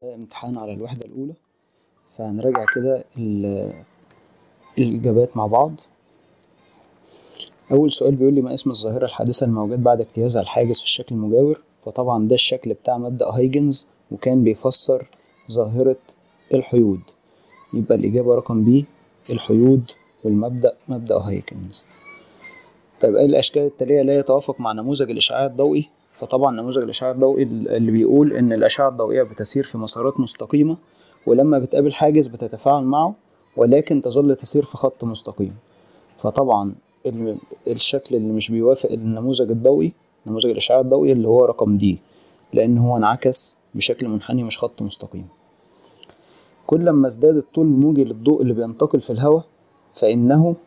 امتحان على الوحدة الأولى فهنراجع كده ال- الإجابات مع بعض أول سؤال بيقول لي ما اسم الظاهرة الحادثة الموجود بعد اجتيازها الحاجز في الشكل المجاور فطبعا ده الشكل بتاع مبدأ هايجنز وكان بيفسر ظاهرة الحيود يبقى الإجابة رقم بي الحيود والمبدأ مبدأ هايجنز طيب أي الأشكال التالية لا يتوافق مع نموذج الإشعاع الضوئي فطبعا نموذج الإشعاع الضوئي اللي بيقول إن الأشعة الضوئية بتسير في مسارات مستقيمة ولما بتقابل حاجز بتتفاعل معه ولكن تظل تسير في خط مستقيم فطبعا ال- الشكل اللي مش بيوافق النموذج الضوئي نموذج الإشعاع الضوئي اللي هو رقم دي لأن هو انعكس بشكل منحني مش خط مستقيم كل ما ازداد الطول الموجي للضوء اللي بينتقل في الهواء فإنه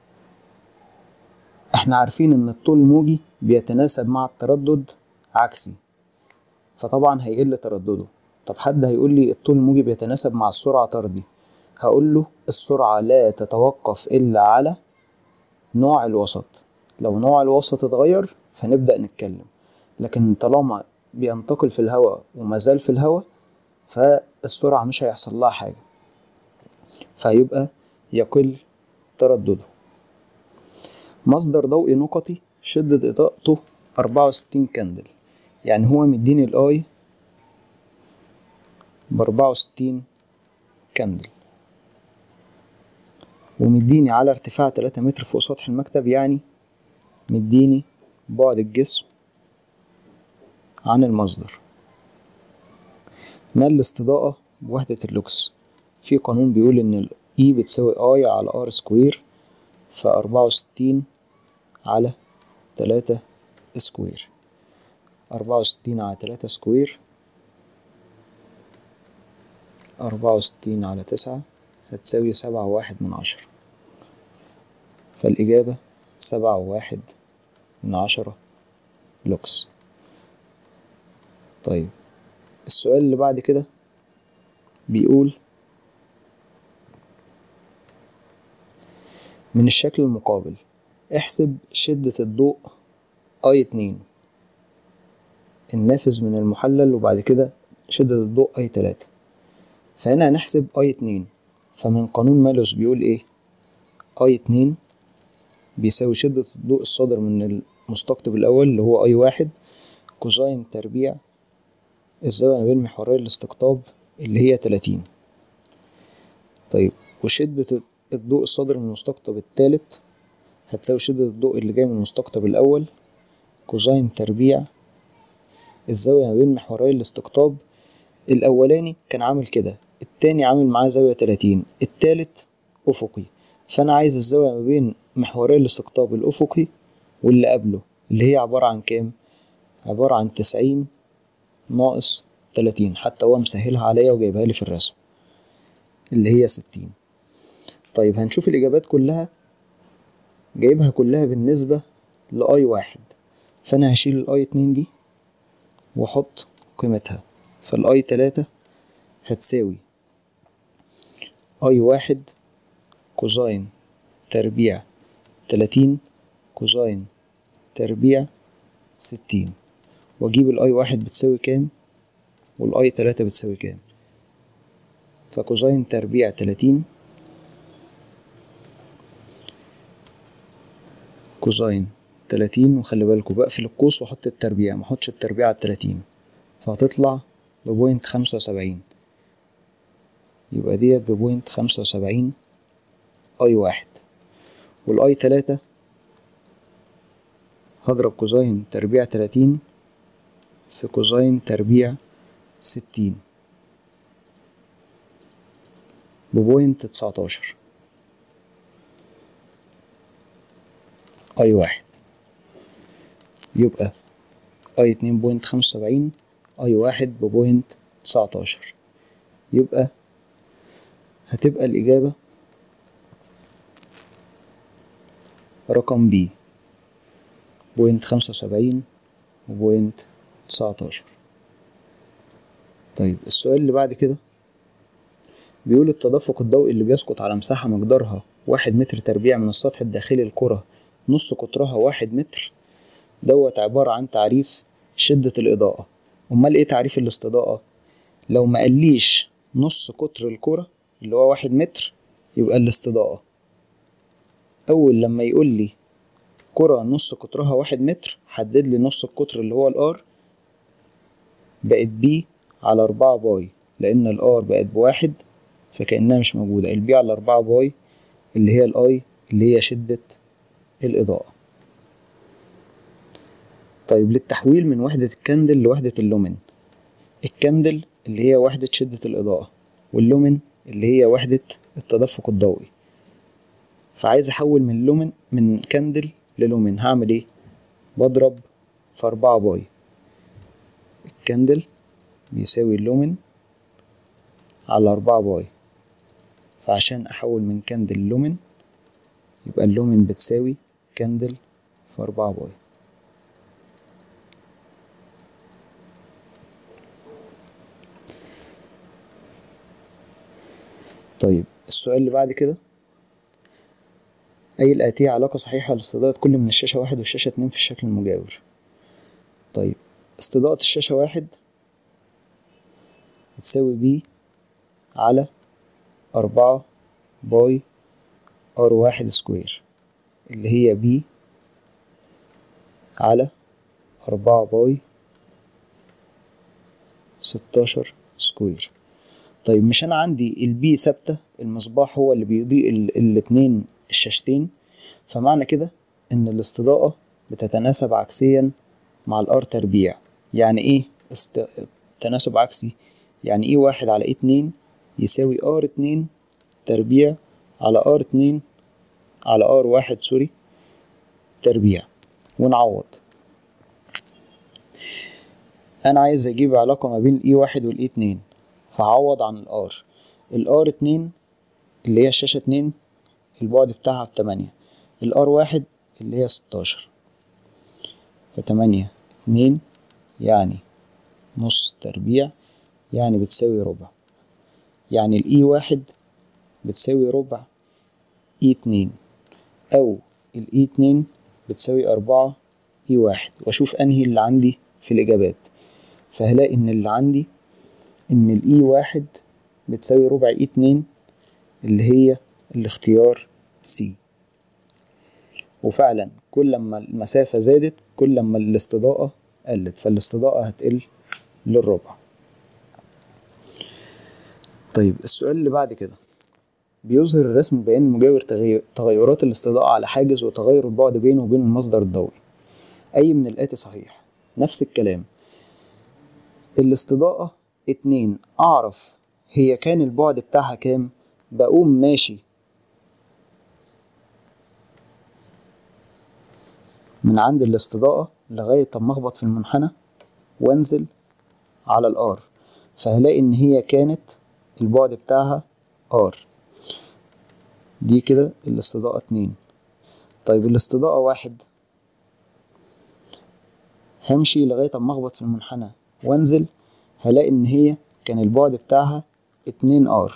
احنا عارفين ان الطول الموجي بيتناسب مع التردد عكسي فطبعا هيقل تردده طب حد هيقول لي الطول الموجي بيتناسب مع السرعة طردي هقول له السرعة لا تتوقف إلا على نوع الوسط لو نوع الوسط اتغير فنبدأ نتكلم لكن طالما بينتقل في الهواء ومازال في الهواء فالسرعة مش هيحصل لها حاجة فيبقى يقل تردده مصدر ضوئي نقطي شدة إضاءته أربعة وستين كندل يعني هو مديني الآي بأربعة وستين كندل ومديني على ارتفاع تلاتة متر فوق سطح المكتب يعني مديني بعد الجسم عن المصدر ما الاستضاءة بوحدة اللوكس في قانون بيقول إن ال E بتساوي I على R سكوير فأربعة وستين على تلاتة سكوير أربعة وستين على تلاتة سكوير أربعة وستين على تسعة هتساوي سبعة واحد من عشرة فالإجابة سبعة واحد من عشرة لوكس طيب السؤال اللي بعد كده بيقول من الشكل المقابل احسب شدة الضوء اي اتنين النافذ من المحلل وبعد كده شدة الضوء اي تلاتة فهنا هنحسب اي اتنين فمن قانون مالوس بيقول ايه اي اتنين بيساوي شدة الضوء الصادر من المستقطب الأول اللي هو اي واحد كوزاين تربيع الزاوية ما بين محوري الاستقطاب اللي هي تلاتين طيب وشدة الضوء الصادر من المستقطب التالت هتساوي شدة الضوء اللي جاي من المستقطب الأول كوزاين تربيع الزاوية ما بين محوري الاستقطاب الأولاني كان عامل كده التاني عامل معاه زاوية تلاتين التالت أفقي فأنا عايز الزاوية ما بين محوري الاستقطاب الأفقي واللي قبله اللي هي عبارة عن كام؟ عبارة عن تسعين ناقص تلاتين حتى هو مسهلها عليا وجايبها لي في الرسم اللي هي ستين طيب هنشوف الإجابات كلها جايبها كلها بالنسبة لأي واحد فأنا هشيل الأي اتنين دي وأحط قيمتها فالأي تلاتة هتساوي أي واحد كوزاين تربيع تلاتين كوزاين تربيع ستين وأجيب الأي واحد بتساوي كام والأي تلاتة بتساوي كام فكوزاين تربيع تلاتين كوزاين تلاتين وخلي بالكوا بقفل القوس واحط التربيع محطش التربيع على التلاتين فهتطلع ببوينت خمسة وسبعين يبقى ديت ببوينت خمسة وسبعين اي واحد والاي تلاتة هضرب كوزاين تربيع تلاتين في كوزاين تربيع ستين ببوينت تسعتاشر اي واحد يبقى اي اتنين بوينت خمسة وسبعين اي واحد ببوينت تسعتاشر يبقى هتبقى الإجابة رقم بي بوينت خمسة وسبعين وبوينت تسعتاشر طيب السؤال اللي بعد كده بيقول التدفق الضوئي اللي بيسقط على مساحة مقدارها واحد متر تربيع من السطح الداخلي للكرة نص قطرها واحد متر دوت عبارة عن تعريف شدة الإضاءة أمال إيه تعريف الاستضاءة؟ لو ما قاليش نص قطر الكرة اللي هو واحد متر يبقى الاستضاءة أول لما يقول لي كرة نص قطرها واحد متر حدد لي نص القطر اللي هو الار بقت بي على أربعة باي لأن الار بقت بواحد فكأنها مش موجودة البي على أربعة باي اللي هي الاي اللي هي شدة الإضاءة طيب للتحويل من وحدة الكندل لوحدة اللومن الكندل اللي هي وحدة شدة الإضاءة واللومن اللي هي وحدة التدفق الضوئي فعايز أحول من لومن من كندل للومن هعمل إيه؟ بضرب في أربعة باي الكندل بيساوي اللومن على أربعة باي فعشان أحول من كندل للومن يبقى اللومن بتساوي كندل في أربعة باي طيب السؤال اللي بعد كده أي الآتية علاقة صحيحة لاستضاءة كل من الشاشة واحد والشاشة اتنين في الشكل المجاور طيب استضاءة الشاشة واحد بتساوي بي على أربعة باي ار واحد سكوير اللي هي بي على أربعة باي ستاشر سكوير طيب مش أنا عندي البي ثابتة المصباح هو اللي بيضيء ال- الاتنين الشاشتين فمعنى كده إن الاستضاءة بتتناسب عكسيا مع الار تربيع يعني إيه است... تناسب عكسي يعني إيه واحد على إيه اتنين يساوي ار اتنين تربيع على ار اتنين على ار واحد سوري تربيع ونعوض انا عايز اجيب علاقة ما بين الاي واحد والاي اتنين فهعوض عن الار الار اتنين اللي هي الشاشة اتنين البعد بتاعها بتمانية الار واحد اللي هي ستاشر فتمانية اتنين يعني نص تربيع يعني بتساوي ربع يعني الاي واحد بتساوي ربع اي اتنين او الاي اتنين بتساوي اربعة اي واحد واشوف انهي اللي عندي في الاجابات فهلاقي ان اللي عندي ان الاي واحد بتساوي ربع اي اتنين اللي هي الاختيار سي وفعلا كل ما المسافة زادت كل ما الاستضاءة قلت فالاستضاءة هتقل للربع طيب السؤال اللي بعد كده بيظهر الرسم بيان المجاور تغير تغيرات الاستضاءة على حاجز وتغير البعد بينه وبين المصدر الضوئي أي من الآتي صحيح نفس الكلام الاستضاءة اتنين أعرف هي كان البعد بتاعها كام بقوم ماشي من عند الاستضاءة لغاية ما أخبط في المنحنى وأنزل على الآر فهلاقي إن هي كانت البعد بتاعها آر دي كده الاستضاءة اتنين طيب الاستضاءة واحد همشي لغاية اما اخبط في المنحنى وانزل هلاقي ان هي كان البعد بتاعها اتنين ار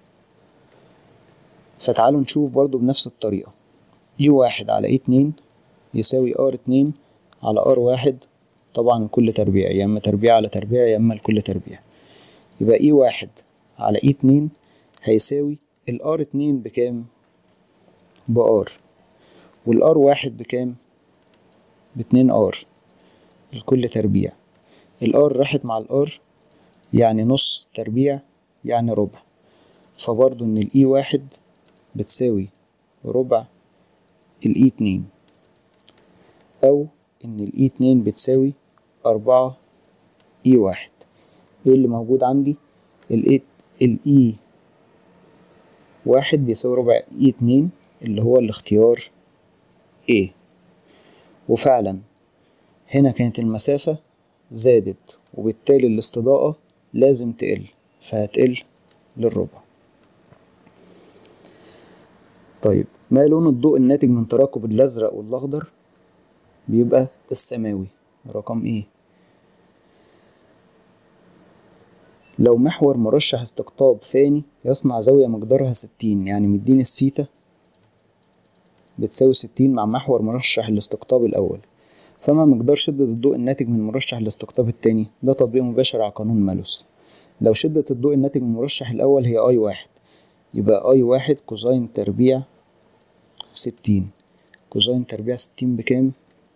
فتعالوا نشوف برضو بنفس الطريقة اي واحد على اي اتنين يساوي ار اتنين على ار واحد طبعا كل تربيع يا اما تربيع على تربيع يا اما الكل تربيع يبقى اي واحد على اي اتنين هيساوي الار اتنين بكام بار والار واحد بكام باتنين ار الكل تربيع الار راحت مع الار يعني نص تربيع يعني ربع فبرضو ان الاي واحد بتساوي ربع الاي اتنين او ان الاي اتنين بتساوي اربعة اي واحد ايه اللي موجود عندي الاي الاي واحد بيساوي ربع اي اتنين اللي هو الاختيار A وفعلا هنا كانت المسافة زادت وبالتالي الاستضاءة لازم تقل فهتقل للربع طيب ما لون الضوء الناتج من تراكب الأزرق والأخضر بيبقى السماوي رقم ايه لو محور مرشح استقطاب ثاني يصنع زاوية مقدارها ستين يعني مديني السيتا بتساوي ستين مع محور مرشح الاستقطاب الأول فما مقدار شدة الضوء الناتج من مرشح الاستقطاب التاني ده تطبيق مباشر على قانون مالوس لو شدة الضوء الناتج من المرشح الأول هي أي واحد يبقى أي واحد كوزين تربيع ستين كوزين تربيع ستين بكام؟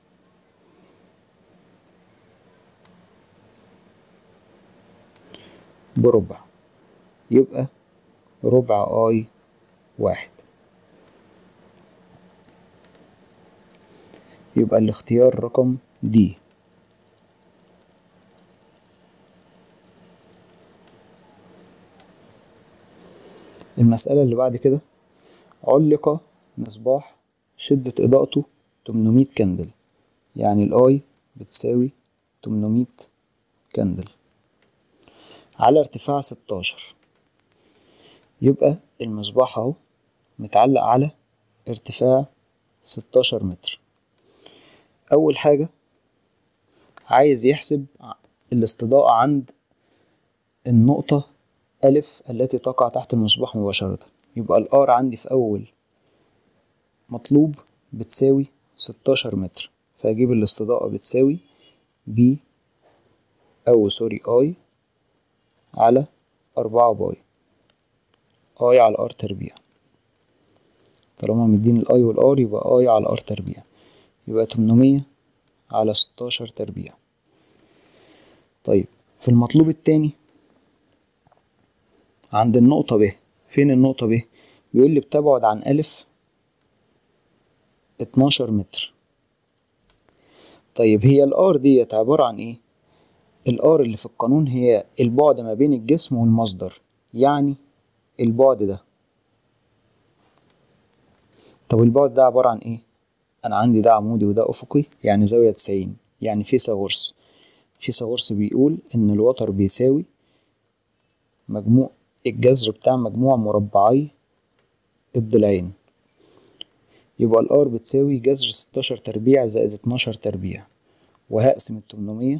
بربع يبقى ربع اي واحد يبقى الاختيار رقم دي المسألة اللي بعد كده علق مصباح شدة إضاءته 800 كندل يعني الآي بتساوي 800 كندل على ارتفاع 16 يبقى المصباح اهو متعلق على ارتفاع 16 متر أول حاجة عايز يحسب الاستضاءة عند النقطة ألف التي تقع تحت المصباح مباشرة يبقى الآر عندي في أول مطلوب بتساوي 16 متر فأجيب الاستضاءة بتساوي بي أو سوري أي على أربعة باي أي على ار تربيع طالما مديني الأي والآر يبقى أي على ار تربيع يبقى تمنمية على ستاشر تربيع طيب في المطلوب التاني عند النقطة ب فين النقطة ب بيقول لي بتبعد عن ألف اتناشر متر طيب هي الار ديت عبارة عن ايه الار اللي في القانون هي البعد ما بين الجسم والمصدر يعني البعد ده طب البعد ده عبارة عن ايه انا عندي ده عمودي وده افقي يعني زاوية تسعين يعني فيثاغورس فيثاغورس بيقول ان الوتر بيساوي مجموع الجذر بتاع مجموع مربعي الضلعين يبقى الار بتساوي جذر ستاشر تربيع زائد اتناشر تربيع وهقسم التمنمية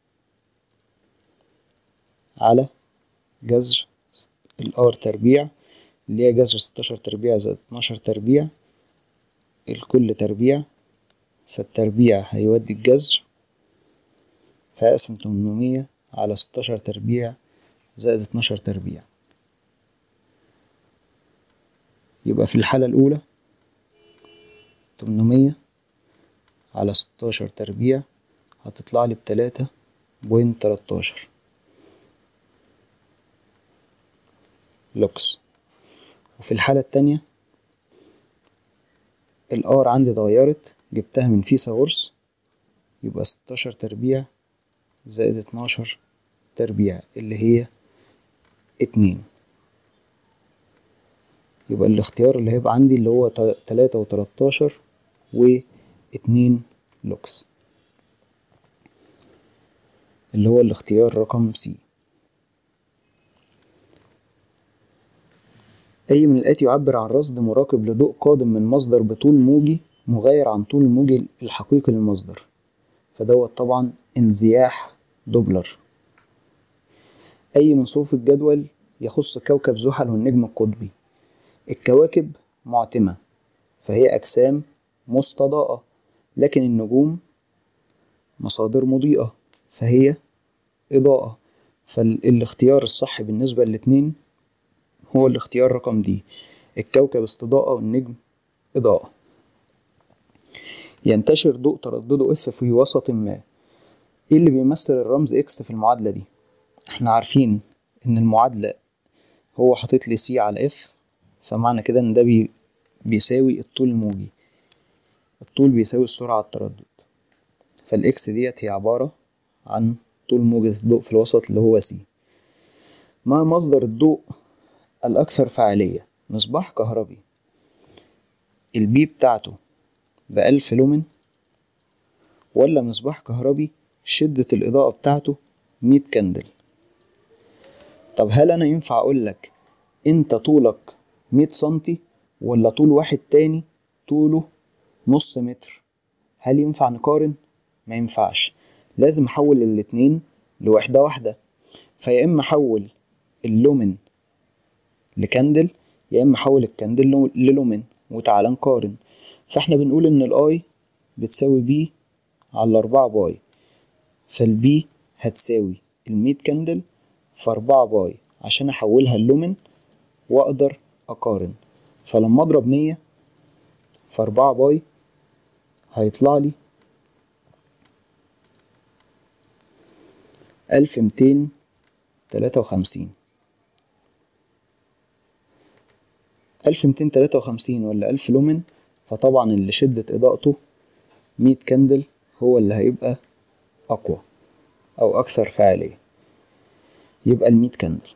على جذر الار تربيع اللي هي جذر ستاشر تربيع زائد اتناشر تربيع الكل تربيع فالتربيع هيودي الجذر فهقسم تمنمية على ستاشر تربيع زائد اتناشر تربيع يبقى في الحالة الأولى تمنمية على ستاشر تربيع هتطلع لي بتلاتة بوينت تلاتاشر لوكس وفي الحالة التانية الار عندي اتغيرت جبتها من فيثاغورس يبقى ستاشر تربيع زائد اتناشر تربيع اللي هي اتنين يبقى الاختيار اللي هيبقى عندي اللي هو تلاتة وتلاتاشر واتنين لوكس اللي هو الاختيار رقم سي أي من الآتي يعبر عن رصد مراقب لضوء قادم من مصدر بطول موجي مغاير عن طول الموجي الحقيقي للمصدر فدوت طبعا انزياح دوبلر أي من صفوف الجدول يخص كوكب زحل والنجم القطبي الكواكب معتمة فهي أجسام مستضاءة لكن النجوم مصادر مضيئة فهي إضاءة فالاختيار الصح بالنسبة للاتنين هو الاختيار رقم دي الكوكب استضاءة والنجم إضاءة ينتشر ضوء تردده اف في وسط ما ايه اللي بيمثل الرمز اكس في المعادلة دي احنا عارفين ان المعادلة هو حاطط لي سي على اف فمعنى كده ان ده بي بيساوي الطول الموجي الطول بيساوي السرعة على التردد فالاكس ديت هي عبارة عن طول موجة الضوء في الوسط اللي هو سي ما مصدر الضوء الأكثر فعالية مصباح كهربي البي بتاعته بألف لومن ولا مصباح كهربي شدة الإضاءة بتاعته مية كندل طب هل أنا ينفع أقولك أنت طولك مية سنتي ولا طول واحد تاني طوله نص متر هل ينفع نقارن؟ ما ينفعش لازم أحول الاتنين لوحدة واحدة فيا إما أحول اللومن لكندل يا إما أحول الكندل للومن وتعالى نقارن فاحنا بنقول إن الأي بتساوي بي على أربعة باي فالبي هتساوي المية كندل في أربعة باي عشان أحولها اللومن وأقدر أقارن فلما أضرب مية في أربعة باي هيطلع لي ألف ميتين تلاتة وخمسين ألف ميتين تلاتة وخمسين ولا ألف لومن فطبعا اللي شدة إضاءته مية كندل هو اللي هيبقى أقوى أو أكثر فعالية يبقى المية كندل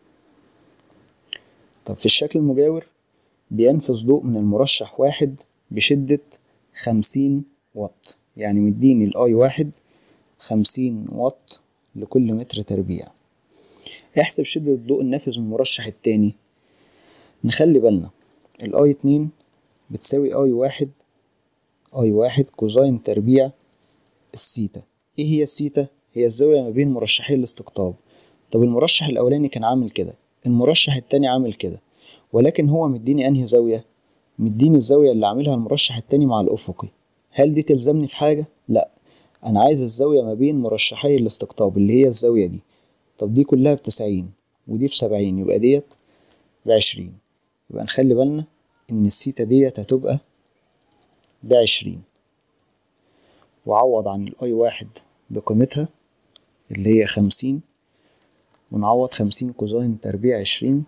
طب في الشكل المجاور بينفذ ضوء من المرشح واحد بشدة خمسين واط يعني مديني الآي واحد خمسين واط لكل متر تربيع احسب شدة الضوء النافذ من المرشح التاني نخلي بالنا الاي اتنين بتساوي اي واحد اي واحد كوزين تربيع السيتا ايه هي السيتا هي الزاوية ما بين مرشحي الاستقطاب طب المرشح الاولاني كان عامل كده المرشح التاني عامل كده ولكن هو مديني انهي زاوية مديني الزاوية اللي عاملها المرشح التاني مع الافقي هل دي تلزمني في حاجة لا انا عايز الزاوية ما بين مرشحي الاستقطاب اللي هي الزاوية دي طب دي كلها بتسعين ودي بسبعين يبقى ديت بعشرين يبقى نخلي بالنا ان السيتا ديت هتبقى بعشرين وعوض عن الاي واحد بقيمتها اللي هي خمسين ونعوض خمسين كوزين تربيع عشرين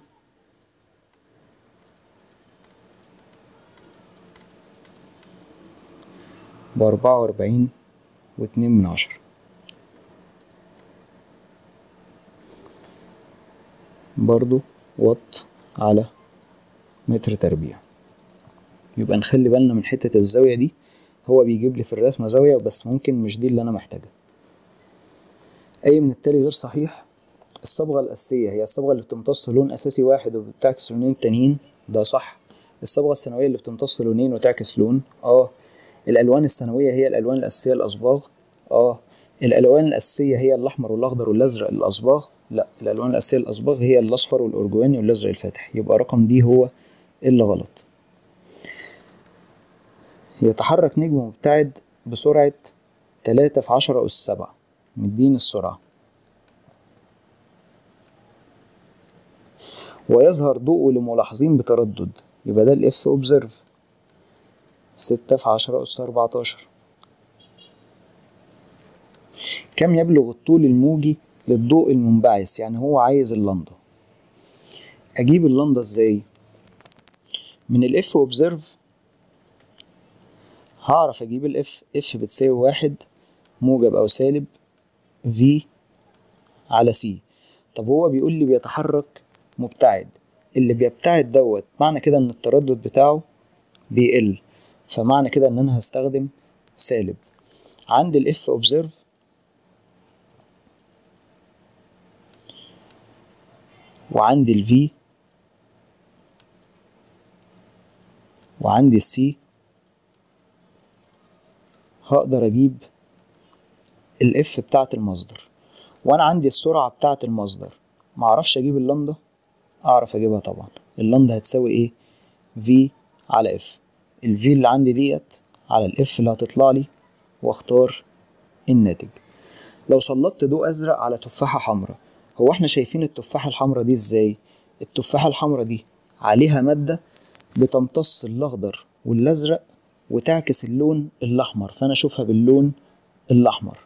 بأربعة وأربعين واتنين من عشرة برضو وات على متر تربيع يبقى نخلي بالنا من حتة الزاوية دي هو بيجيب لي في الرسمة زاوية بس ممكن مش دي اللي أنا محتاجها أي من التالي غير صحيح الصبغة الأساسية هي الصبغة اللي بتمتص لون أساسي واحد وبتعكس لونين التانيين ده صح الصبغة الثانوية اللي بتمتص لونين وتعكس لون اه الألوان الثانوية هي الألوان الأساسية الأصباغ اه الألوان الأساسية هي الأحمر والأخضر والأزرق الأصباغ لا الألوان الأساسية الأصباغ هي الأصفر والأرجواني والأزرق الفاتح يبقى رقم دي هو اللي غلط يتحرك نجم مبتعد بسرعة تلاتة في عشرة أس سبعة مدين السرعة ويظهر ضوءه لملاحظين بتردد يبقى ده الاف اوبزرف ستة في عشرة أس أربعتاشر كم يبلغ الطول الموجي للضوء المنبعث يعني هو عايز اللندا أجيب اللندا إزاي من الاف اوبزرف هعرف أجيب الاف اف بتساوي واحد موجب أو سالب في على سي طب هو بيقول لي بيتحرك مبتعد اللي بيبتعد دوت معنى كده ان التردد بتاعه بيقل فمعنى كده ان انا هستخدم سالب عندي الاف اوبزرف وعندي الفي وعندي السي هقدر اجيب الاف بتاعت المصدر وانا عندي السرعة بتاعت المصدر معرفش اجيب اللندا اعرف اجيبها طبعا اللندا هتساوي ايه في على اف الفي اللي عندي ديت على الاف اللي هتطلع لي واختار الناتج لو سلطت ضوء ازرق على تفاحة حمراء هو احنا شايفين التفاحة الحمراء دي ازاي التفاحة الحمراء دي عليها مادة بتمتص الاخضر والازرق وتعكس اللون الاحمر فانا اشوفها باللون الاحمر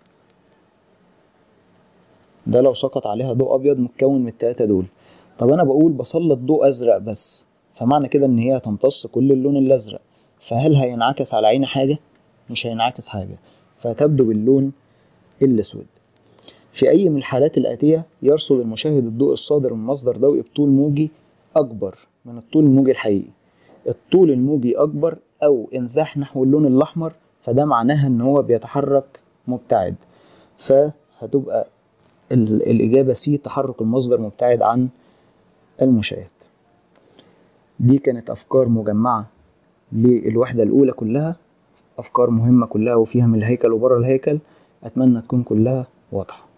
ده لو سقط عليها ضوء ابيض متكون من التلاتة دول طب انا بقول بسلط ضوء ازرق بس فمعنى كده ان هي هتمتص كل اللون الازرق فهل هينعكس على عيني حاجة مش هينعكس حاجة فتبدو باللون الاسود في اي من الحالات الاتية يرصد المشاهد الضوء الصادر من مصدر ضوئي بطول موجي اكبر من الطول الموجي الحقيقي الطول الموجي اكبر او انزاح نحو اللون الاحمر فده معناها ان هو بيتحرك مبتعد فهتبقى الإجابة سي تحرك المصدر مبتعد عن المشاهد دي كانت أفكار مجمعة للوحدة الأولى كلها أفكار مهمة كلها وفيها من الهيكل وبره الهيكل أتمنى تكون كلها واضحة